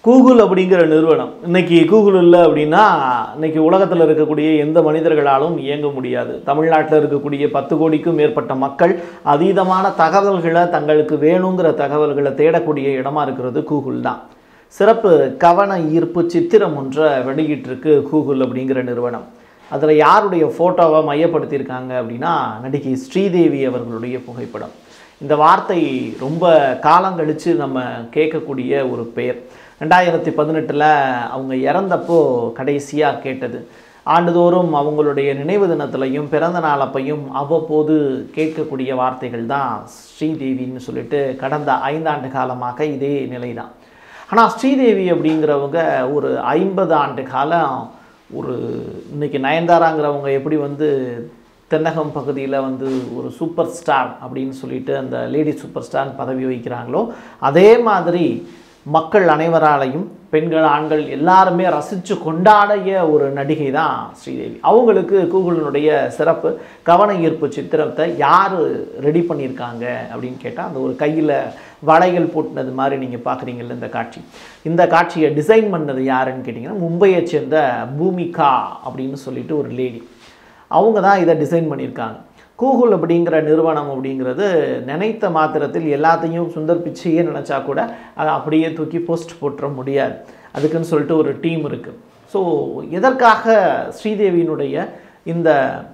Google அப்படிங்கிற நிறுவனம் இன்னைக்கு கூகுள் இல்லை அப்படின்னா இன்னைக்கு உலகத்தில் இருக்கக்கூடிய எந்த மனிதர்களாலும் இயங்க முடியாது தமிழ்நாட்டில் இருக்கக்கூடிய பத்து கோடிக்கும் மேற்பட்ட மக்கள் அதீதமான தகவல்களை தங்களுக்கு வேணுங்கிற தகவல்களை தேடக்கூடிய இடமா இருக்கிறது கூகுள் தான் சிறப்பு கவன ஈர்ப்பு சித்திரம் ஒன்றை வெளியிட்டிருக்கு கூகுள் அப்படிங்கிற நிறுவனம் அதில் யாருடைய ஃபோட்டோவை மையப்படுத்தியிருக்காங்க அப்படின்னா நடிகை ஸ்ரீதேவி அவர்களுடைய புகைப்படம் இந்த வார்த்தை ரொம்ப காலம் கழித்து நம்ம கேட்கக்கூடிய ஒரு பெயர் ரெண்டாயிரத்தி பதினெட்டில் அவங்க இறந்தப்போ கடைசியாக கேட்டது ஆண்டுதோறும் அவங்களுடைய நினைவு தினத்திலையும் பிறந்த நாளப்பையும் அவ்வப்போது கேட்கக்கூடிய வார்த்தைகள் தான் ஸ்ரீதேவின்னு சொல்லிட்டு கடந்த ஐந்தாண்டு காலமாக இதே நிலை தான் ஆனால் ஸ்ரீதேவி அப்படிங்கிறவங்க ஒரு ஐம்பது ஆண்டு காலம் ஒரு இன்னைக்கு நயன்தாராங்கிறவங்க எப்படி வந்து தென்னகம் பகுதியில் வந்து ஒரு சூப்பர் ஸ்டார் அப்படின்னு சொல்லிட்டு அந்த லேடி சூப்பர் ஸ்டார் பதவி வகிக்கிறாங்களோ அதே மாதிரி மக்கள் அனைவராலையும் பெண்கள் ஆண்கள் எல்லாருமே ரசித்து கொண்டாடிய ஒரு நடிகை தான் ஸ்ரீதேவி அவங்களுக்கு கூகுளினுடைய சிறப்பு கவன ஈர்ப்பு சித்திரத்தை யார் ரெடி பண்ணியிருக்காங்க அப்படின்னு கேட்டால் அந்த ஒரு கையில் வளையல் போட்டுனது மாதிரி நீங்கள் பார்க்குறீங்கல்ல இந்த காட்சி இந்த காட்சியை டிசைன் பண்ணது யாருன்னு கேட்டிங்கன்னா மும்பையை சேர்ந்த பூமிகா அப்படின்னு சொல்லிட்டு ஒரு லேடி அவங்க தான் இதை டிசைன் பண்ணியிருக்காங்க கூகுள் அப்படிங்கிற நிறுவனம் அப்படிங்கிறது நினைத்த மாத்திரத்தில் எல்லாத்தையும் சுந்தர் பிச்சையே நினச்சா கூட அதை அப்படியே தூக்கி போஸ்ட் போட்டுற முடியாது அதுக்குன்னு சொல்லிட்டு ஒரு டீம் இருக்குது ஸோ எதற்காக ஸ்ரீதேவியினுடைய இந்த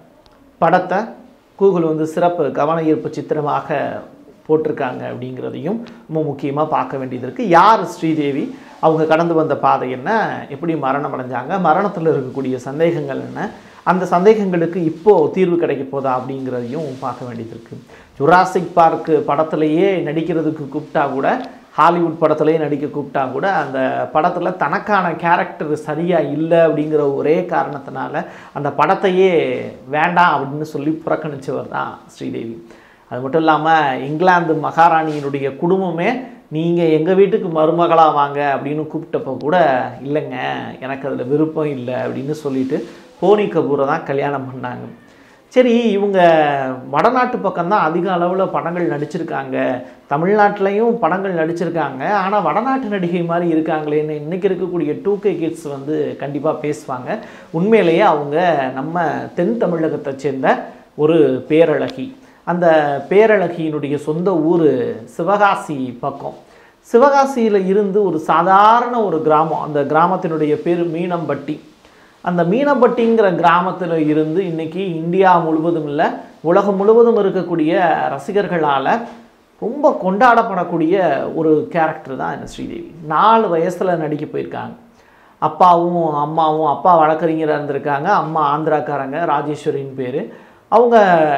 படத்தை கூகுள் வந்து சிறப்பு கவன ஈர்ப்பு சித்திரமாக போட்டிருக்காங்க அப்படிங்கிறதையும் ரொம்ப முக்கியமாக பார்க்க வேண்டியது இருக்குது யார் ஸ்ரீதேவி அவங்க கடந்து வந்த பாதை என்ன எப்படி மரணம் அடைஞ்சாங்க மரணத்தில் இருக்கக்கூடிய சந்தேகங்கள் என்ன அந்த சந்தேகங்களுக்கு இப்போ தீர்வு கிடைக்க போதா அப்படிங்கிறதையும் பார்க்க வேண்டியது இருக்குது ஜுராசிக் பார்க் படத்திலேயே நடிக்கிறதுக்கு கூப்பிட்டா கூட ஹாலிவுட் படத்துலேயே நடிக்க கூப்பிட்டா கூட அந்த படத்தில் தனக்கான கேரக்டர் சரியாக இல்லை அப்படிங்கிற ஒரே காரணத்தினால அந்த படத்தையே வேண்டாம் அப்படின்னு சொல்லி புறக்கணிச்சவர் தான் ஸ்ரீதேவி அது மட்டும் இல்லாமல் இங்கிலாந்து மகாராணியினுடைய குடும்பமே நீங்கள் எங்கள் வீட்டுக்கு மருமகளாக வாங்க அப்படின்னு கூப்பிட்டப்போ கூட இல்லைங்க எனக்கு அதில் விருப்பம் இல்லை அப்படின்னு சொல்லிட்டு போனி கபூரை தான் கல்யாணம் பண்ணாங்க சரி இவங்க வடநாட்டு பக்கம்தான் அதிக அளவில் படங்கள் நடிச்சிருக்காங்க தமிழ்நாட்டிலையும் படங்கள் நடிச்சிருக்காங்க ஆனால் வடநாட்டு நடிகை மாதிரி இருக்காங்களேன்னு இன்றைக்கி இருக்கக்கூடிய டூ கே கிட்ஸ் வந்து கண்டிப்பாக பேசுவாங்க உண்மையிலேயே அவங்க நம்ம தென் தமிழகத்தை சேர்ந்த ஒரு பேரழகி அந்த பேரழகியினுடைய சொந்த ஊர் சிவகாசி பக்கம் சிவகாசியில் இருந்து ஒரு சாதாரண ஒரு கிராமம் அந்த கிராமத்தினுடைய பேர் மீனம்பட்டி அந்த மீனம்பட்டிங்கிற கிராமத்தில் இருந்து இன்னைக்கு இந்தியா முழுவதும் இல்லை உலகம் முழுவதும் இருக்கக்கூடிய ரசிகர்களால் ரொம்ப கொண்டாடப்படக்கூடிய ஒரு கேரக்டர் தான் இந்த ஸ்ரீதேவி நாலு வயசில் நடிக்க போயிருக்காங்க அப்பாவும் அம்மாவும் அப்பா வழக்கறிஞராக இருந்திருக்காங்க அம்மா ஆந்திராக்காரங்க ராஜேஸ்வரின் பேர் அவங்க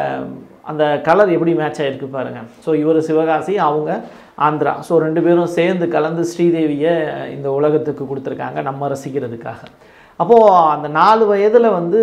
அந்த கலர் எப்படி மேட்ச் ஆகிருக்கு பாருங்கள் ஸோ இவர் சிவகாசி அவங்க ஆந்திரா ஸோ ரெண்டு பேரும் சேர்ந்து கலந்து ஸ்ரீதேவியை இந்த உலகத்துக்கு கொடுத்துருக்காங்க நம்ம ரசிக்கிறதுக்காக அப்போது அந்த நாலு வயதில் வந்து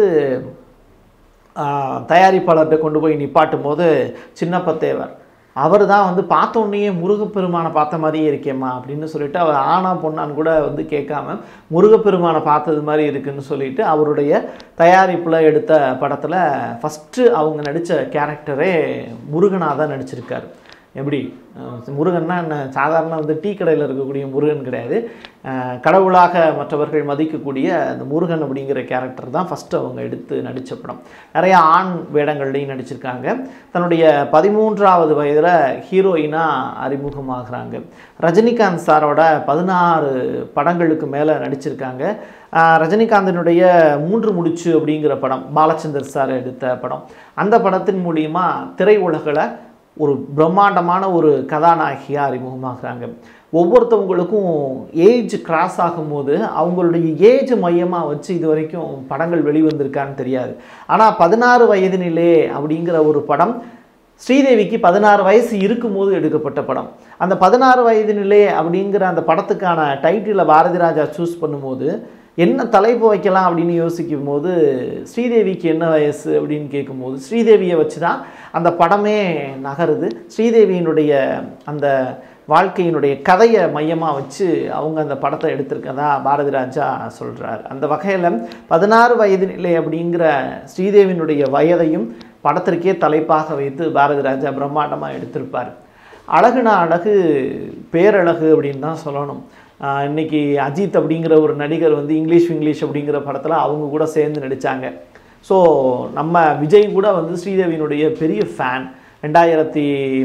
தயாரிப்பாளர்கிட்ட கொண்டு போய் நிப்பாட்டும் போது சின்னப்பத்தேவர் அவர் தான் வந்து பார்த்த உடனேயே முருகப்பெருமானை பார்த்த மாதிரியே இருக்கேம்மா அப்படின்னு சொல்லிட்டு அவர் ஆனா பொண்ணான்னு கூட வந்து கேட்காம முருகப்பெருமானை பார்த்தது மாதிரி இருக்குன்னு சொல்லிட்டு அவருடைய தயாரிப்பில் எடுத்த படத்தில் ஃபஸ்ட்டு அவங்க நடித்த கேரக்டரே முருகனாக தான் நடிச்சிருக்காரு எப்படி முருகன்னா என்ன சாதாரண வந்து டீ கடையில் இருக்கக்கூடிய முருகன் கிடையாது கடவுளாக மற்றவர்கள் மதிக்கக்கூடிய அந்த முருகன் அப்படிங்கிற கேரக்டர் தான் ஃபஸ்ட்டு அவங்க எடுத்து நடித்த படம் நிறைய ஆண் வேடங்கள்லையும் நடிச்சிருக்காங்க தன்னுடைய பதிமூன்றாவது வயதில் ஹீரோயினாக அறிமுகமாகிறாங்க ரஜினிகாந்த் சாரோட பதினாறு படங்களுக்கு மேலே நடிச்சிருக்காங்க ரஜினிகாந்தினுடைய மூன்று முடிச்சு அப்படிங்கிற படம் பாலச்சந்தர் சார் எடுத்த படம் அந்த படத்தின் மூலியமா திரையுலகில் ஒரு பிரம்மாண்டமான ஒரு கதாநாயகியாக அறிமுகமாகிறாங்க ஒவ்வொருத்தவங்களுக்கும் ஏஜ் கிராஸ் ஆகும்போது அவங்களுடைய ஏஜ் மையமாக வச்சு இது வரைக்கும் படங்கள் வெளிவந்திருக்கான்னு தெரியாது ஆனால் பதினாறு வயதினிலே அப்படிங்கிற ஒரு படம் ஸ்ரீதேவிக்கு பதினாறு வயசு இருக்கும்போது எடுக்கப்பட்ட படம் அந்த பதினாறு வயதினிலே அப்படிங்கிற அந்த படத்துக்கான டைட்டிலை பாரதி ராஜா சூஸ் பண்ணும்போது என்ன தலைப்பு வைக்கலாம் அப்படின்னு யோசிக்கும் போது ஸ்ரீதேவிக்கு என்ன வயசு அப்படின்னு கேட்கும்போது ஸ்ரீதேவியை வச்சு தான் அந்த படமே நகருது ஸ்ரீதேவியினுடைய அந்த வாழ்க்கையினுடைய கதையை மையமாக வச்சு அவங்க அந்த படத்தை எடுத்திருக்கதா பாரதி ராஜா சொல்கிறார் அந்த வகையில் பதினாறு வயது நிலை அப்படிங்கிற ஸ்ரீதேவியினுடைய வயதையும் படத்திற்கே தலைப்பாக வைத்து பாரதி ராஜா பிரம்மாண்டமாக எடுத்திருப்பார் அழகுனா அழகு பேரழகு அப்படின்னு தான் சொல்லணும் ஆஹ் இன்னைக்கு அஜித் அப்படிங்கிற ஒரு நடிகர் வந்து இங்கிலீஷ் இங்கிலீஷ் அப்படிங்கிற படத்தில் அவங்க கூட சேர்ந்து நடித்தாங்க ஸோ நம்ம விஜய் கூட வந்து ஸ்ரீதேவியினுடைய பெரிய ஃபேன் ரெண்டாயிரத்தி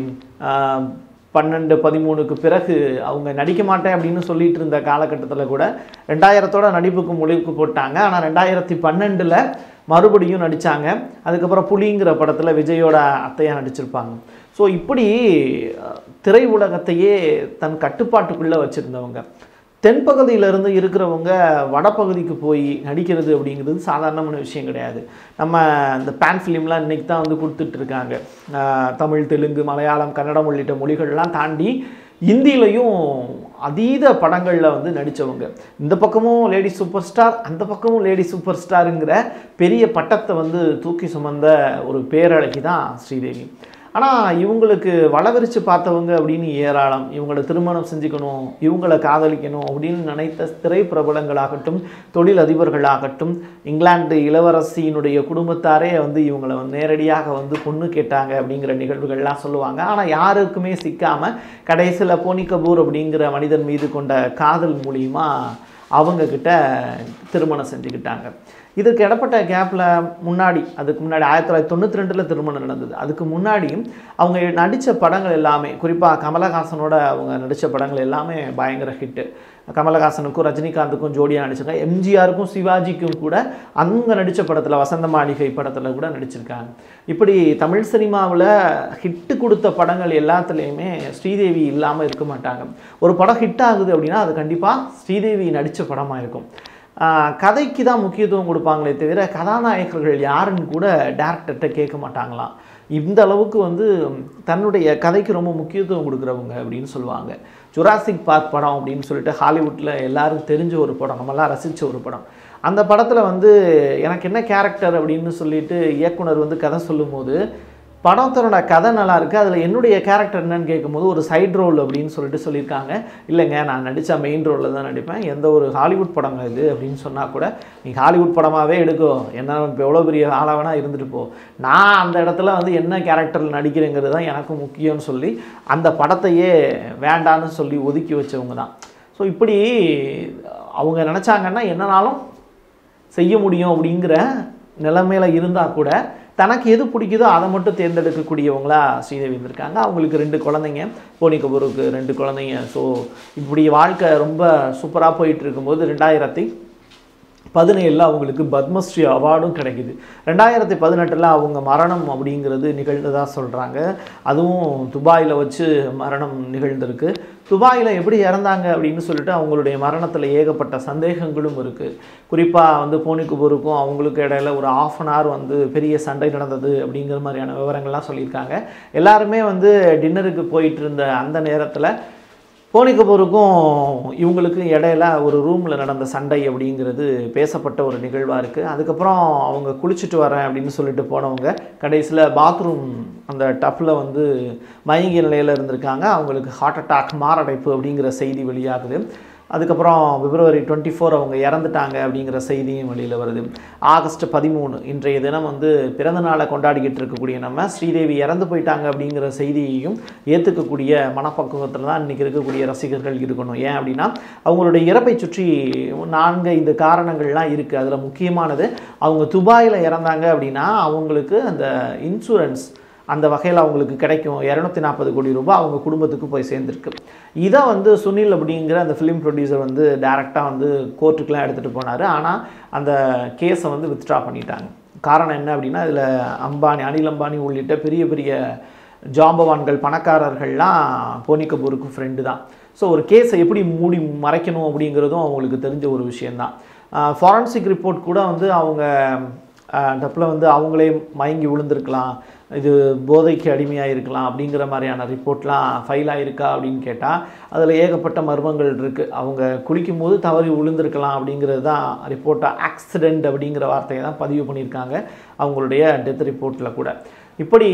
ஆஹ், பன்னெண்டு பதிமூணுக்கு பிறகு அவங்க நடிக்க மாட்டேன் அப்படின்னு சொல்லிட்டு இருந்த காலகட்டத்தில் கூட ரெண்டாயிரத்தோட நடிப்புக்கு முடிவுக்கு போட்டாங்க ஆனால் ரெண்டாயிரத்தி பன்னெண்டில் மறுபடியும் நடித்தாங்க அதுக்கப்புறம் புலிங்கிற படத்தில் விஜயோட அத்தையாக நடிச்சிருப்பாங்க ஸோ இப்படி அஹ், திரை உலகத்தையே தன் கட்டுப்பாட்டுக்குள்ளே வச்சுருந்தவங்க தென்பகுதியிலிருந்து இருக்கிறவங்க வடபகுதிக்கு போய் நடிக்கிறது அப்படிங்கிறது சாதாரணமான விஷயம் கிடையாது நம்ம இந்த பேன் ஃபிலிம்லாம் இன்றைக்கி தான் வந்து கொடுத்துட்ருக்காங்க தமிழ் தெலுங்கு மலையாளம் கன்னடம் உள்ளிட்ட மொழிகள்லாம் தாண்டி இந்தியிலையும் அதீத படங்களில் வந்து நடித்தவங்க இந்த பக்கமும் லேடி சூப்பர் ஸ்டார் அந்த பக்கமும் லேடி சூப்பர் ஸ்டாருங்கிற பெரிய பட்டத்தை வந்து தூக்கி சுமந்த ஒரு பேரழகி தான் ஸ்ரீதேவி ஆனால் இவங்களுக்கு வளவரிச்சு பார்த்தவங்க அப்படின்னு ஏராளம் இவங்களை திருமணம் செஞ்சுக்கணும் இவங்களை காதலிக்கணும் அப்படின்னு நினைத்த திரை பிரபலங்களாகட்டும் தொழில் அதிபர்களாகட்டும் இங்கிலாந்து இளவரசியினுடைய குடும்பத்தாரே வந்து இவங்களை வந்து நேரடியாக வந்து பொண்ணு கேட்டாங்க அப்படிங்கிற நிகழ்வுகள்லாம் சொல்லுவாங்க ஆனால் யாருக்குமே சிக்காமல் கடைசியில் போனி கபூர் அப்படிங்கிற மனிதன் மீது கொண்ட காதல் மூலியமா அவங்க கிட்ட திருமணம் செஞ்சுக்கிட்டாங்க இதுக்கு இடப்பட்ட கேப்பில் முன்னாடி அதுக்கு முன்னாடி ஆயிரத்தி தொள்ளாயிரத்தி தொண்ணூற்றி ரெண்டில் திருமணம் நடந்தது அதுக்கு முன்னாடியும் அவங்க நடித்த படங்கள் எல்லாமே குறிப்பாக கமலஹாசனோட அவங்க நடித்த படங்கள் எல்லாமே பயங்கர ஹிட்டு கமலஹாசனுக்கும் ரஜினிகாந்துக்கும் ஜோடியாக நடிச்சிருக்காங்க எம்ஜிஆருக்கும் சிவாஜிக்கும் கூட அவங்க நடித்த படத்தில் வசந்த மாளிகை படத்தில் கூட நடிச்சிருக்காங்க இப்படி தமிழ் சினிமாவில் ஹிட்டு கொடுத்த படங்கள் எல்லாத்துலேயுமே ஸ்ரீதேவி இல்லாமல் இருக்க மாட்டாங்க ஒரு படம் ஹிட் ஆகுது அப்படின்னா அது கண்டிப்பாக ஸ்ரீதேவி நடித்த படமாக இருக்கும் ஆஹ் கதைக்கு தான் முக்கியத்துவம் கொடுப்பாங்களே தவிர கதாநாயகர்கள் யாருன்னு கூட டேரக்டர்கிட்ட கேட்க மாட்டாங்களாம் இந்த அளவுக்கு வந்து தன்னுடைய கதைக்கு ரொம்ப முக்கியத்துவம் கொடுக்குறவங்க அப்படின்னு சொல்லுவாங்க ஜுராசிக் பார்க் படம் அப்படின்னு சொல்லிட்டு ஹாலிவுட்டில் எல்லாரும் தெரிஞ்ச ஒரு படம் நம்மலாம் ரசித்த ஒரு படம் அந்த படத்தில் வந்து எனக்கு என்ன கேரக்டர் அப்படின்னு சொல்லிட்டு இயக்குனர் வந்து கதை சொல்லும்போது படத்தோட கதை நல்லா இருக்குது அதில் என்னுடைய கேரக்டர் என்னன்னு கேட்கும்போது ஒரு சைடு ரோல் அப்படின்னு சொல்லிட்டு சொல்லியிருக்காங்க இல்லைங்க நான் நடித்த மெயின் ரோலில் தான் நடிப்பேன் எந்த ஒரு ஹாலிவுட் படங்க இது அப்படின்னு சொன்னால் கூட நீ ஹாலிவுட் படமாகவே எடுக்கும் என்ன இப்போ எவ்வளோ பெரிய ஆளாக வேணால் இருந்துட்டு போ நான் அந்த இடத்துல வந்து என்ன கேரக்டரில் நடிக்கிறேங்கிறது தான் எனக்கு முக்கியம்னு சொல்லி அந்த படத்தையே வேண்டான்னு சொல்லி ஒதுக்கி வச்சவங்க தான் ஸோ இப்படி அவங்க நினச்சாங்கன்னா என்னனாலும் செய்ய முடியும் அப்படிங்கிற நிலைமையில இருந்தால் கூட தனக்கு எது பிடிக்குதோ அதை மட்டும் தேர்ந்தெடுக்கக்கூடியவங்களா ஸ்ரீதேவி இருந்திருக்காங்க அவங்களுக்கு ரெண்டு குழந்தைங்க போனி கபூருக்கு ரெண்டு குழந்தைங்க ஸோ இப்படி வாழ்க்கை ரொம்ப சூப்பராக போயிட்டு இருக்கும்போது ரெண்டாயிரத்தி பதினேழில் அவங்களுக்கு பத்மஸ்ரீ அவார்டும் கிடைக்குது ரெண்டாயிரத்தி பதினெட்டில் அவங்க மரணம் அப்படிங்கிறது நிகழ்ந்ததாக சொல்கிறாங்க அதுவும் துபாயில் வச்சு மரணம் நிகழ்ந்திருக்கு துபாயில் எப்படி இறந்தாங்க அப்படின்னு சொல்லிட்டு அவங்களுடைய மரணத்தில் ஏகப்பட்ட சந்தேகங்களும் இருக்குது குறிப்பாக வந்து போனி கபூருக்கும் அவங்களுக்கு இடையில ஒரு ஆஃப் அன் ஹவர் வந்து பெரிய சண்டை நடந்தது அப்படிங்கிற மாதிரியான விவரங்கள்லாம் சொல்லியிருக்காங்க எல்லாருமே வந்து டின்னருக்கு போயிட்டு இருந்த அந்த நேரத்தில் போனி கபூருக்கும் இவங்களுக்கும் இடையில ஒரு ரூமில் நடந்த சண்டை அப்படிங்கிறது பேசப்பட்ட ஒரு நிகழ்வாக இருக்குது அதுக்கப்புறம் அவங்க குளிச்சுட்டு வரேன் அப்படின்னு சொல்லிட்டு போனவங்க கடைசியில் பாத்ரூம் அந்த டப்பில் வந்து மயங்கிய நிலையில் இருந்திருக்காங்க அவங்களுக்கு ஹார்ட் அட்டாக் மாரடைப்பு அப்படிங்கிற செய்தி வெளியாகுது அதுக்கப்புறம் பிப்ரவரி டுவெண்ட்டி ஃபோர் அவங்க இறந்துட்டாங்க அப்படிங்கிற செய்தியும் வெளியில் வருது ஆகஸ்ட் பதிமூணு இன்றைய தினம் வந்து பிறந்த நாளை கொண்டாடிக்கிட்டு இருக்கக்கூடிய நம்ம ஸ்ரீதேவி இறந்து போயிட்டாங்க அப்படிங்கிற செய்தியையும் ஏற்றுக்கக்கூடிய மனப்பக்குவத்தில் தான் இன்றைக்கி இருக்கக்கூடிய ரசிகர்கள் இருக்கணும் ஏன் அப்படின்னா அவங்களுடைய இறப்பை சுற்றி நான்கு ஐந்து காரணங்கள்லாம் இருக்குது அதில் முக்கியமானது அவங்க துபாயில் இறந்தாங்க அப்படின்னா அவங்களுக்கு அந்த இன்சூரன்ஸ் அந்த வகையில் அவங்களுக்கு கிடைக்கும் இரநூத்தி நாற்பது கோடி ரூபாய் அவங்க குடும்பத்துக்கு போய் சேர்ந்துருக்கு இதை வந்து சுனில் அப்படிங்கிற அந்த ஃபிலிம் ப்ரொடியூசர் வந்து டைரெக்டாக வந்து கோர்ட்டுக்கெலாம் எடுத்துகிட்டு போனார் ஆனால் அந்த கேஸை வந்து வித்ட்ரா பண்ணிட்டாங்க காரணம் என்ன அப்படின்னா இதில் அம்பானி அனில் அம்பானி உள்ளிட்ட பெரிய பெரிய ஜாம்பவான்கள் பணக்காரர்கள்லாம் போனி கபூருக்கு ஃப்ரெண்டு தான் ஸோ ஒரு கேஸை எப்படி மூடி மறைக்கணும் அப்படிங்கிறதும் அவங்களுக்கு தெரிஞ்ச ஒரு விஷயந்தான் ஃபாரன்சிக் ரிப்போர்ட் கூட வந்து அவங்க டப்பில் வந்து அவங்களே மயங்கி விழுந்திருக்கலாம் இது போதைக்கு அடிமையாக இருக்கலாம் அப்படிங்கிற மாதிரியான ரிப்போர்ட்லாம் ஃபைல் ஆகிருக்கா அப்படின்னு கேட்டால் அதில் ஏகப்பட்ட மர்மங்கள் இருக்குது அவங்க குளிக்கும் போது தவறி விழுந்திருக்கலாம் அப்படிங்கிறது தான் ரிப்போர்ட்டாக ஆக்சிடெண்ட் அப்படிங்கிற வார்த்தையை தான் பதிவு பண்ணியிருக்காங்க அவங்களுடைய டெத் ரிப்போர்ட்டில் கூட இப்படி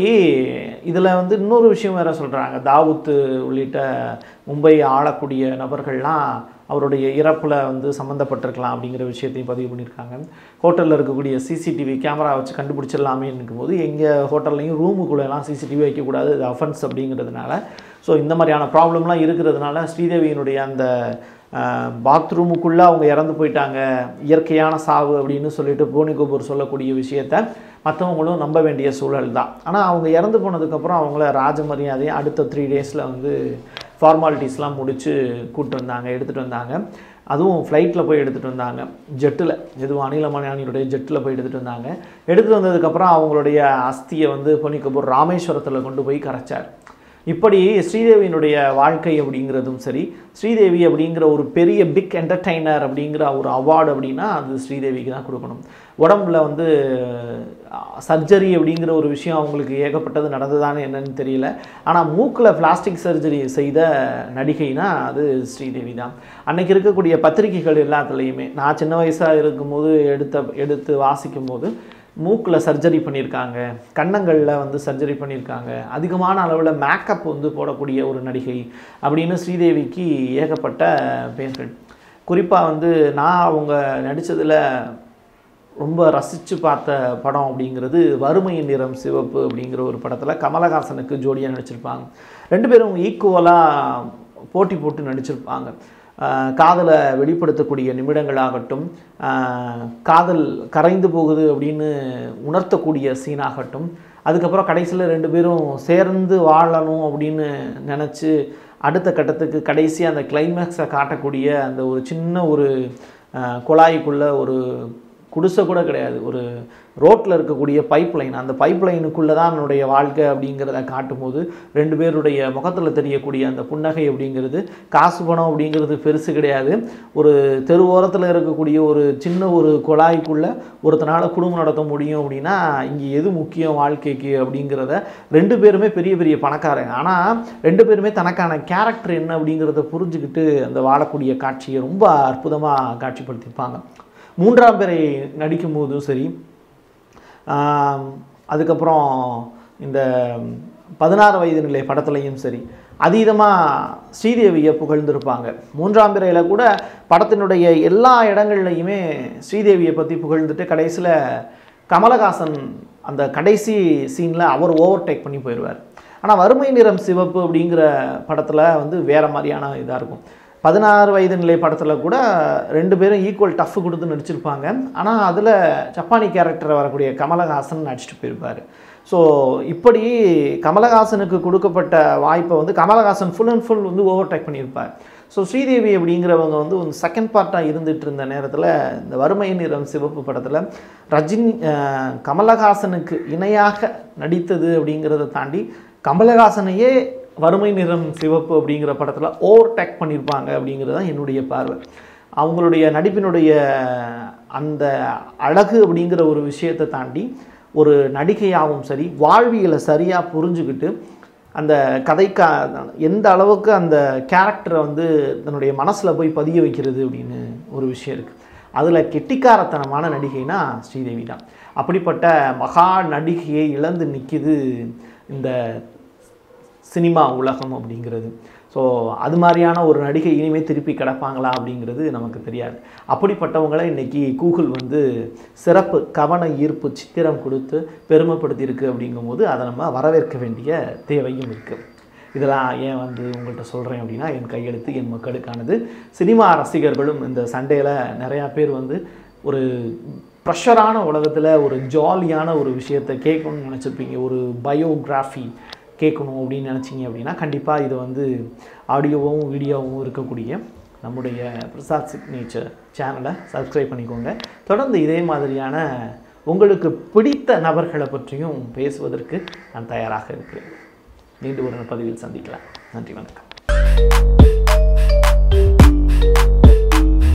இதில் வந்து இன்னொரு விஷயம் வேறு சொல்கிறாங்க தாவூத்து உள்ளிட்ட மும்பை ஆளக்கூடிய நபர்கள்லாம் அவருடைய இறப்பில் வந்து சம்மந்தப்பட்டிருக்கலாம் அப்படிங்கிற விஷயத்தையும் பதிவு பண்ணியிருக்காங்க ஹோட்டலில் இருக்கக்கூடிய சிசிடிவி கேமரா வச்சு கண்டுபிடிச்சிடலாமே இருக்கும்போது எங்கள் ஹோட்டல்லையும் ரூமுக்குள்ளெல்லாம் சிசிடிவி வைக்கக்கூடாது இது அஃபென்ஸ் அப்படிங்கிறதுனால ஸோ இந்த மாதிரியான ப்ராப்ளம்லாம் இருக்கிறதுனால ஸ்ரீதேவியினுடைய அந்த பாத்ரூமுக்குள்ளே அவங்க இறந்து போயிட்டாங்க இயற்கையான சாவு அப்படின்னு சொல்லிட்டு போனி கபூர் சொல்லக்கூடிய விஷயத்த மற்றவங்களும் நம்ப வேண்டிய சூழல் தான் ஆனால் அவங்க இறந்து போனதுக்கப்புறம் அவங்கள ராஜ மரியாதையை அடுத்த த்ரீ டேஸில் வந்து ஃபார்மாலிட்டிஸ்லாம் முடித்து கூப்பிட்டு வந்தாங்க எடுத்துகிட்டு வந்தாங்க அதுவும் ஃப்ளைட்டில் போய் எடுத்துகிட்டு வந்தாங்க ஜெட்டில் எதுவும் அனில மணியானியுடைய ஜெட்டில் போய் எடுத்துகிட்டு வந்தாங்க எடுத்துகிட்டு வந்ததுக்கப்புறம் அவங்களுடைய அஸ்தியை வந்து பொன்னி கபூர் ராமேஸ்வரத்தில் கொண்டு போய் கரைச்சார் இப்படி ஸ்ரீதேவியினுடைய வாழ்க்கை அப்படிங்கிறதும் சரி ஸ்ரீதேவி அப்படிங்கிற ஒரு பெரிய பிக் என்டர்டைனர் அப்படிங்கிற ஒரு அவார்டு அப்படின்னா அது ஸ்ரீதேவிக்கு தான் கொடுக்கணும் உடம்புல வந்து சர்ஜரி அப்படிங்கிற ஒரு விஷயம் அவங்களுக்கு ஏகப்பட்டது நடந்ததானே என்னன்னு தெரியல ஆனால் மூக்கில் பிளாஸ்டிக் சர்ஜரி செய்த நடிகைனா அது ஸ்ரீதேவி தான் அன்னைக்கு இருக்கக்கூடிய பத்திரிகைகள் எல்லாத்துலேயுமே நான் சின்ன வயசாக இருக்கும்போது எடுத்த எடுத்து வாசிக்கும் போது மூக்கில் சர்ஜரி பண்ணியிருக்காங்க கன்னங்களில் வந்து சர்ஜரி பண்ணியிருக்காங்க அதிகமான அளவில் மேக்கப் வந்து போடக்கூடிய ஒரு நடிகை அப்படின்னு ஸ்ரீதேவிக்கு ஏகப்பட்ட பேர்கள் குறிப்பாக வந்து நான் அவங்க நடித்ததில் ரொம்ப ரசித்து பார்த்த படம் அப்படிங்கிறது வறுமையின் நிறம் சிவப்பு அப்படிங்கிற ஒரு படத்தில் கமலஹாசனுக்கு ஜோடியாக நடிச்சிருப்பாங்க ரெண்டு பேரும் ஈக்குவலாக போட்டி போட்டு நடிச்சிருப்பாங்க காதலை வெளிப்படுத்தக்கூடிய நிமிடங்களாகட்டும் காதல் கரைந்து போகுது அப்படின்னு உணர்த்தக்கூடிய சீனாகட்டும் அதுக்கப்புறம் கடைசியில் ரெண்டு பேரும் சேர்ந்து வாழணும் அப்படின்னு நினச்சி அடுத்த கட்டத்துக்கு கடைசி அந்த கிளைமேக்ஸை காட்டக்கூடிய அந்த ஒரு சின்ன ஒரு குழாய்க்குள்ளே ஒரு குடிசை கூட கிடையாது ஒரு ரோட்டில் இருக்கக்கூடிய பைப் லைன் அந்த பைப் லைனுக்குள்ளே தான் என்னுடைய வாழ்க்கை அப்படிங்கிறத காட்டும்போது ரெண்டு பேருடைய முகத்தில் தெரியக்கூடிய அந்த புன்னகை அப்படிங்கிறது காசு பணம் அப்படிங்கிறது பெருசு கிடையாது ஒரு தெருவோரத்தில் இருக்கக்கூடிய ஒரு சின்ன ஒரு குழாய்க்குள்ளே ஒருத்தனால் குடும்பம் நடத்த முடியும் அப்படின்னா இங்கே எது முக்கியம் வாழ்க்கைக்கு அப்படிங்கிறத ரெண்டு பேருமே பெரிய பெரிய பணக்காரங்க ஆனால் ரெண்டு பேருமே தனக்கான கேரக்டர் என்ன அப்படிங்கிறத புரிஞ்சுக்கிட்டு அந்த வாழக்கூடிய காட்சியை ரொம்ப அற்புதமாக காட்சிப்படுத்தியிருப்பாங்க மூன்றாம் பேரை நடிக்கும் போதும் சரி அதுக்கப்புறம் இந்த பதினாறு வயது நிலை படத்துலையும் சரி அதீதமாக ஸ்ரீதேவியை புகழ்ந்திருப்பாங்க மூன்றாம் பிறையில் கூட படத்தினுடைய எல்லா இடங்கள்லையுமே ஸ்ரீதேவியை பற்றி புகழ்ந்துட்டு கடைசியில் கமலஹாசன் அந்த கடைசி சீனில் அவர் ஓவர்டேக் பண்ணி போயிடுவார் ஆனால் வறுமை நிறம் சிவப்பு அப்படிங்கிற படத்தில் வந்து வேறு மாதிரியான இதாக இருக்கும் பதினாறு வயது நிலை படத்தில் கூட ரெண்டு பேரும் ஈக்குவல் டஃப் கொடுத்து நடிச்சிருப்பாங்க ஆனால் அதில் ஜப்பானி கேரக்டர் வரக்கூடிய கமலஹாசன் நடிச்சிட்டு போயிருப்பார் ஸோ இப்படி கமலஹாசனுக்கு கொடுக்கப்பட்ட வாய்ப்பை வந்து கமலஹாசன் ஃபுல் அண்ட் ஃபுல் வந்து ஓவர்டேக் பண்ணியிருப்பார் ஸோ ஸ்ரீதேவி அப்படிங்கிறவங்க வந்து ஒரு செகண்ட் பார்ட்டாக இருந்துட்டு இருந்த நேரத்தில் இந்த வறுமை நிறம் சிவப்பு படத்தில் ரஜினி கமலஹாசனுக்கு இணையாக நடித்தது அப்படிங்கிறத தாண்டி கமலஹாசனையே வறுமை நிறம் சிவப்பு அப்படிங்கிற படத்தில் ஓவர்டேக் பண்ணியிருப்பாங்க அப்படிங்கிறது தான் என்னுடைய பார்வை அவங்களுடைய நடிப்பினுடைய அந்த அழகு அப்படிங்கிற ஒரு விஷயத்தை தாண்டி ஒரு நடிகையாகவும் சரி வாழ்வியலை சரியாக புரிஞ்சுக்கிட்டு அந்த கதைக்கா எந்த அளவுக்கு அந்த கேரக்டரை வந்து தன்னுடைய மனசில் போய் பதிய வைக்கிறது அப்படின்னு ஒரு விஷயம் இருக்குது அதில் கெட்டிக்காரத்தனமான நடிகைனா ஸ்ரீதேவி தான் அப்படிப்பட்ட மகா நடிகையை இழந்து நிற்கிது இந்த சினிமா உலகம் அப்படிங்கிறது ஸோ அது மாதிரியான ஒரு நடிகை இனிமேல் திருப்பி கிடப்பாங்களா அப்படிங்கிறது நமக்கு தெரியாது அப்படிப்பட்டவங்களை இன்றைக்கி கூகுள் வந்து சிறப்பு கவன ஈர்ப்பு சித்திரம் கொடுத்து பெருமைப்படுத்தியிருக்கு அப்படிங்கும்போது அதை நம்ம வரவேற்க வேண்டிய தேவையும் இருக்குது இதெல்லாம் ஏன் வந்து உங்கள்கிட்ட சொல்கிறேன் அப்படின்னா என் கையெழுத்து என் மக்களுக்கானது சினிமா ரசிகர்களும் இந்த சண்டேயில் நிறையா பேர் வந்து ஒரு ப்ரெஷரான உலகத்தில் ஒரு ஜாலியான ஒரு விஷயத்தை கேட்கணும்னு நினச்சிருப்பீங்க ஒரு பயோகிராஃபி கேட்கணும் அப்படின்னு நினச்சிங்க அப்படின்னா கண்டிப்பாக இது வந்து ஆடியோவும் வீடியோவும் இருக்கக்கூடிய நம்முடைய பிரசாத் சிக்னேச்சர் சேனலை சப்ஸ்கிரைப் பண்ணிக்கோங்க தொடர்ந்து இதே மாதிரியான உங்களுக்கு பிடித்த நபர்களை பற்றியும் பேசுவதற்கு நான் தயாராக இருக்கிறேன் மீண்டும் ஒரு பதிவில் சந்திக்கலாம் நன்றி வணக்கம்